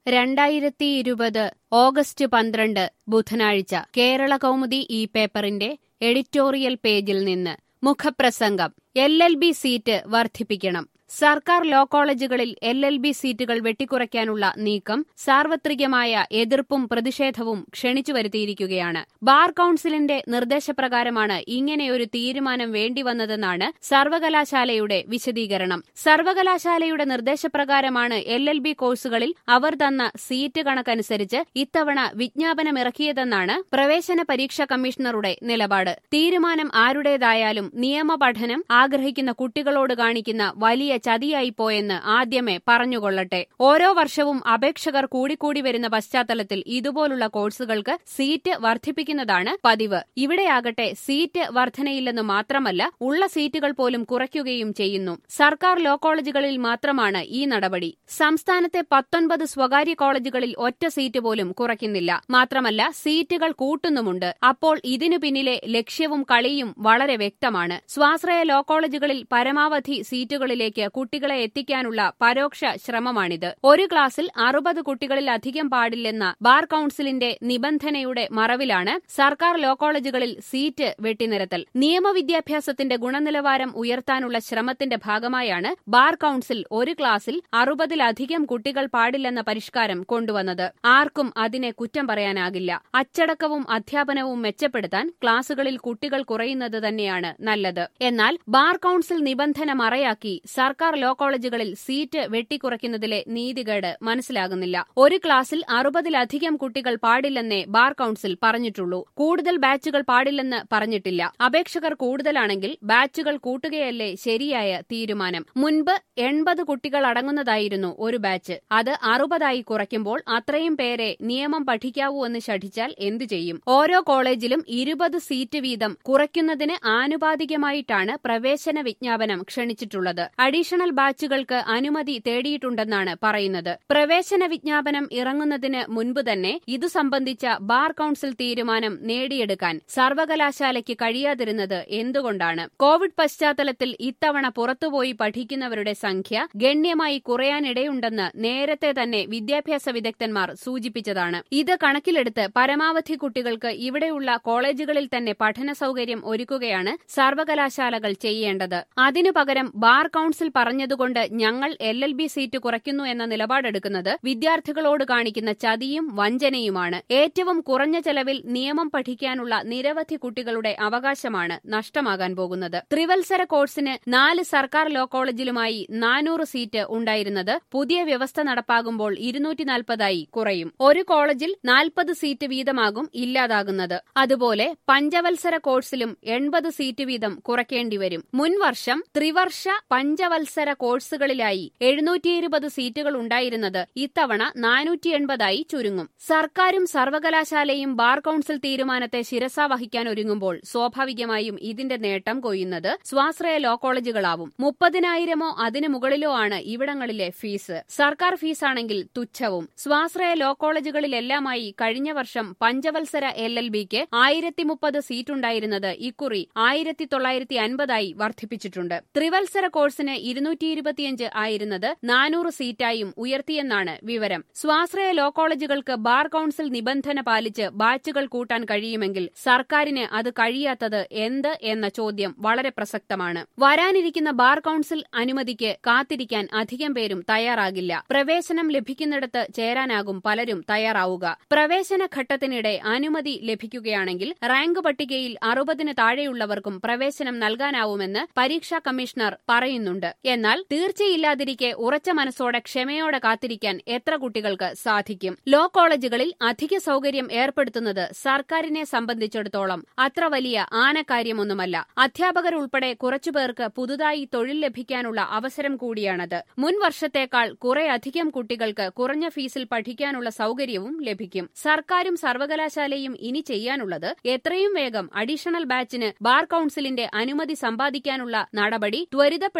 രണ്ടായിരത്തി ഇരുപത് ഓഗസ്റ്റ് പന്ത്രണ്ട് ബുധനാഴ്ച കേരള കൗമുദി ഈ പേപ്പറിന്റെ എഡിറ്റോറിയൽ പേജിൽ നിന്ന് മുഖപ്രസംഗം എൽ എൽ ബി സീറ്റ് വർദ്ധിപ്പിക്കണം സർക്കാർ ലോ കോളേജുകളിൽ എൽ എൽ ബി സീറ്റുകൾ വെട്ടിക്കുറയ്ക്കാനുള്ള നീക്കം സാർവത്രികമായ എതിർപ്പും പ്രതിഷേധവും ക്ഷണിച്ചു വരുത്തിയിരിക്കുകയാണ് ബാർ കൌൺസിലിന്റെ നിർദ്ദേശപ്രകാരമാണ് ഇങ്ങനെയൊരു തീരുമാനം വേണ്ടിവന്നതെന്നാണ് സർവകലാശാലയുടെ വിശദീകരണം സർവകലാശാലയുടെ നിർദ്ദേശപ്രകാരമാണ് എൽ എൽ ബി കോഴ്സുകളിൽ അവർ തന്ന സീറ്റ് കണക്കനുസരിച്ച് ഇത്തവണ വിജ്ഞാപനമിറക്കിയതെന്നാണ് പ്രവേശന പരീക്ഷാ കമ്മീഷണറുടെ നിലപാട് തീരുമാനം ആരുടേതായാലും നിയമപഠനം ആഗ്രഹിക്കുന്ന കുട്ടികളോട് കാണിക്കുന്ന വലിയ ചതിയായിപ്പോയെന്ന് ആദ്യമേ പറഞ്ഞുകൊള്ളട്ടെ ഓരോ വർഷവും അപേക്ഷകർ കൂടിക്കൂടി വരുന്ന പശ്ചാത്തലത്തിൽ ഇതുപോലുള്ള കോഴ്സുകൾക്ക് സീറ്റ് വർദ്ധിപ്പിക്കുന്നതാണ് പതിവ് ഇവിടെയാകട്ടെ സീറ്റ് വർധനയില്ലെന്ന് മാത്രമല്ല ഉള്ള സീറ്റുകൾ പോലും കുറയ്ക്കുകയും ചെയ്യുന്നു സർക്കാർ ലോ കോളേജുകളിൽ മാത്രമാണ് ഈ നടപടി സംസ്ഥാനത്തെ പത്തൊൻപത് സ്വകാര്യ കോളേജുകളിൽ ഒറ്റ സീറ്റ് പോലും കുറയ്ക്കുന്നില്ല മാത്രമല്ല സീറ്റുകൾ കൂട്ടുന്നുമുണ്ട് അപ്പോൾ ഇതിനു പിന്നിലെ ലക്ഷ്യവും കളിയും വളരെ വ്യക്തമാണ് സ്വാശ്രയ ലോ കോളേജുകളിൽ പരമാവധി സീറ്റുകളിലേക്ക് കുട്ടികളെ എത്തിക്കാനുള്ള പരോക്ഷ ശ്രമമാണിത് ഒരു ക്ലാസ്സിൽ അറുപത് കുട്ടികളിലധികം പാടില്ലെന്ന ബാർ കൌൺസിലിന്റെ നിബന്ധനയുടെ മറവിലാണ് സർക്കാർ ലോ കോളേജുകളിൽ സീറ്റ് വെട്ടിനിരത്തൽ നിയമവിദ്യാഭ്യാസത്തിന്റെ ഗുണനിലവാരം ഉയർത്താനുള്ള ശ്രമത്തിന്റെ ഭാഗമായാണ് ബാർ കൌൺസിൽ ഒരു ക്ലാസ്സിൽ അറുപതിലധികം കുട്ടികൾ പാടില്ലെന്ന പരിഷ്കാരം കൊണ്ടുവന്നത് ആർക്കും അതിനെ കുറ്റം പറയാനാകില്ല അച്ചടക്കവും അധ്യാപനവും മെച്ചപ്പെടുത്താൻ ക്ലാസുകളിൽ കുട്ടികൾ കുറയുന്നത് തന്നെയാണ് നല്ലത് എന്നാൽ ബാർ കൌൺസിൽ നിബന്ധന മറയാക്കി സർക്കാർ ലോ കോളേജുകളിൽ സീറ്റ് വെട്ടിക്കുറയ്ക്കുന്നതിലെ നീതികേട് മനസ്സിലാകുന്നില്ല ഒരു ക്ലാസ്സിൽ അറുപതിലധികം കുട്ടികൾ പാടില്ലെന്നേ ബാർ കൌൺസിൽ പറഞ്ഞിട്ടുള്ളൂ കൂടുതൽ ബാച്ചുകൾ പാടില്ലെന്ന് പറഞ്ഞിട്ടില്ല അപേക്ഷകർ കൂടുതലാണെങ്കിൽ ബാച്ചുകൾ കൂട്ടുകയല്ലേ ശരിയായ തീരുമാനം മുൻപ് എൺപത് കുട്ടികൾ അടങ്ങുന്നതായിരുന്നു ഒരു ബാച്ച് അത് അറുപതായി കുറയ്ക്കുമ്പോൾ അത്രയും പേരെ നിയമം പഠിക്കാവൂ എന്ന് ശഠിച്ചാൽ എന്തു ചെയ്യും ഓരോ കോളേജിലും ഇരുപത് സീറ്റ് വീതം കുറയ്ക്കുന്നതിന് ആനുപാതികമായിട്ടാണ് പ്രവേശന വിജ്ഞാപനം ക്ഷണിച്ചിട്ടുള്ളത് അഡീഷണൽ ബാച്ചുകൾക്ക് അനുമതി തേടിയിട്ടുണ്ടെന്നാണ് പറയുന്നത് പ്രവേശന വിജ്ഞാപനം ഇറങ്ങുന്നതിന് മുൻപ് തന്നെ ഇതു സംബന്ധിച്ച ബാർ കൌൺസിൽ തീരുമാനം നേടിയെടുക്കാൻ സർവകലാശാലയ്ക്ക് കഴിയാതിരുന്നത് എന്തുകൊണ്ടാണ് കോവിഡ് പശ്ചാത്തലത്തിൽ ഇത്തവണ പുറത്തുപോയി പഠിക്കുന്നവരുടെ സംഖ്യ ഗണ്യമായി കുറയാനിടയുണ്ടെന്ന് നേരത്തെ തന്നെ വിദ്യാഭ്യാസ വിദഗ്ധന്മാർ സൂചിപ്പിച്ചതാണ് ഇത് കണക്കിലെടുത്ത് പരമാവധി കുട്ടികൾക്ക് ഇവിടെയുള്ള കോളേജുകളിൽ തന്നെ പഠന സൌകര്യം ഒരുക്കുകയാണ് സർവകലാശാലകൾ ചെയ്യേണ്ടത് അതിനു പകരം ബാർ കൌൺസിൽ പറഞ്ഞതുകൊണ്ട് ഞങ്ങൾ എൽ എൽ ബി സീറ്റ് കുറയ്ക്കുന്നു എന്ന നിലപാടെടുക്കുന്നത് വിദ്യാർത്ഥികളോട് കാണിക്കുന്ന ചതിയും വഞ്ചനയുമാണ് ഏറ്റവും കുറഞ്ഞ ചെലവിൽ നിയമം പഠിക്കാനുള്ള നിരവധി കുട്ടികളുടെ അവകാശമാണ് നഷ്ടമാകാൻ പോകുന്നത് ത്രിവത്സര കോഴ്സിന് നാല് സർക്കാർ ലോ കോളേജിലുമായി നാനൂറ് സീറ്റ് ഉണ്ടായിരുന്നത് പുതിയ വ്യവസ്ഥ നടപ്പാകുമ്പോൾ ഇരുന്നൂറ്റി നാൽപ്പതായി കുറയും ഒരു കോളേജിൽ നാൽപ്പത് സീറ്റ് വീതമാകും ഇല്ലാതാകുന്നത് അതുപോലെ പഞ്ചവത്സര കോഴ്സിലും എൺപത് സീറ്റ് വീതം കുറയ്ക്കേണ്ടി വരും മുൻവർഷം ത്രിവർഷ പഞ്ചവത്സര കോഴ്സുകളിലായി എഴുന്നൂറ്റി ഇരുപത് സീറ്റുകൾ ഉണ്ടായിരുന്നത് ഇത്തവണ നാനൂറ്റി എൺപതായി ചുരുങ്ങും സർക്കാരും സർവകലാശാലയും ബാർ കൌൺസിൽ തീരുമാനത്തെ ശിരസ വഹിക്കാൻ ഒരുങ്ങുമ്പോൾ സ്വാഭാവികമായും ഇതിന്റെ നേട്ടം കൊയ്യുന്നത് സ്വാശ്രയ ലോ കോളേജുകളാവും മുപ്പതിനായിരമോ അതിനു മുകളിലോ ആണ് ഇവിടങ്ങളിലെ ഫീസ് സർക്കാർ ഫീസാണെങ്കിൽ തുച്ഛവും സ്വാശ്രയ ലോ കോളേജുകളിലെല്ലാമായി കഴിഞ്ഞ വർഷം പഞ്ചവത്സര എൽ എൽ ബിക്ക് ആയിരത്തി മുപ്പത് സീറ്റുണ്ടായിരുന്നത് ഇക്കുറി ആയിരത്തി തൊള്ളായിരത്തി അൻപതായി വർദ്ധിപ്പിച്ചിട്ടുണ്ട് ത്രിവത്സര കോഴ്സിന് ഇരുന്നൂറ്റി ഇരുപത്തിയഞ്ച് ആയിരുന്നത് നാനൂറ് സീറ്റായും ഉയർത്തിയെന്നാണ് വിവരം സ്വാശ്രയ ലോ കോളേജുകൾക്ക് ബാർ കൌൺസിൽ നിബന്ധന പാലിച്ച് ബാച്ചുകൾ കൂട്ടാൻ കഴിയുമെങ്കിൽ സർക്കാരിന് അത് കഴിയാത്തത് എന്ത് എന്ന ചോദ്യം വളരെ പ്രസക്തമാണ് വരാനിരിക്കുന്ന ബാർ കൌൺസിൽ അനുമതിക്ക് കാത്തിരിക്കാൻ അധികം പേരും തയ്യാറാകില്ല പ്രവേശനം ലഭിക്കുന്നിടത്ത് ചേരാനാകും പലരും തയ്യാറാവുക പ്രവേശന ഘട്ടത്തിനിടെ അനുമതി ലഭിക്കുകയാണെങ്കിൽ റാങ്ക് പട്ടികയിൽ അറുപതിന് താഴെയുള്ളവർക്കും പ്രവേശനം നൽകാനാവുമെന്ന് പരീക്ഷാ കമ്മീഷണർ പറയുന്നുണ്ട് എന്നാൽ തീർച്ചയില്ലാതിരിക്കെ ഉറച്ച മനസ്സോടെ ക്ഷമയോടെ കാത്തിരിക്കാൻ എത്ര കുട്ടികൾക്ക് സാധിക്കും ലോ കോളേജുകളിൽ അധിക സൌകര്യം ഏർപ്പെടുത്തുന്നത് സർക്കാരിനെ സംബന്ധിച്ചിടത്തോളം അത്ര വലിയ ആനക്കാര്യമൊന്നുമല്ല അധ്യാപകരുൾപ്പെടെ കുറച്ചുപേർക്ക് പുതുതായി തൊഴിൽ ലഭിക്കാനുള്ള അവസരം കൂടിയാണത് മുൻ വർഷത്തേക്കാൾ കുറെയധികം കുട്ടികൾക്ക് കുറഞ്ഞ ഫീസിൽ പഠിക്കാനുള്ള സൌകര്യവും ലഭിക്കും സർക്കാരും സർവകലാശാലയും ഇനി ചെയ്യാനുള്ളത് എത്രയും വേഗം അഡീഷണൽ ബാച്ചിന് ബാർ കൌൺസിലിന്റെ അനുമതി സമ്പാദിക്കാനുള്ള നടപടി ത്വരിതപ്പെടുത്തുക എന്നതാണ്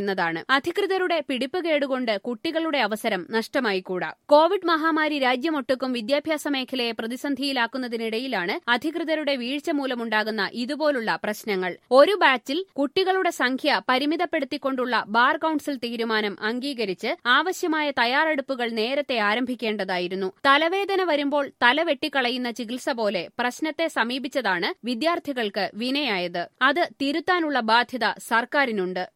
എന്നതാണ് അധികൃതരുടെ പിടിപ്പുകേടുകൊണ്ട് കുട്ടികളുടെ അവസരം നഷ്ടമായിക്കൂടാ കോവിഡ് മഹാമാരി രാജ്യമൊട്ടുക്കും വിദ്യാഭ്യാസ മേഖലയെ പ്രതിസന്ധിയിലാക്കുന്നതിനിടയിലാണ് അധികൃതരുടെ വീഴ്ച മൂലമുണ്ടാകുന്ന ഇതുപോലുള്ള പ്രശ്നങ്ങൾ ഒരു ബാച്ചിൽ കുട്ടികളുടെ സംഖ്യ പരിമിതപ്പെടുത്തിക്കൊണ്ടുള്ള ബാർ കൌൺസിൽ തീരുമാനം അംഗീകരിച്ച് ആവശ്യമായ തയ്യാറെടുപ്പുകൾ നേരത്തെ ആരംഭിക്കേണ്ടതായിരുന്നു തലവേദന വരുമ്പോൾ തല വെട്ടിക്കളയുന്ന ചികിത്സ പോലെ പ്രശ്നത്തെ സമീപിച്ചതാണ് വിദ്യാർത്ഥികൾക്ക് വിനയായത് അത് തിരുത്താനുള്ള ബാധ്യത സർക്കാരിനുണ്ട്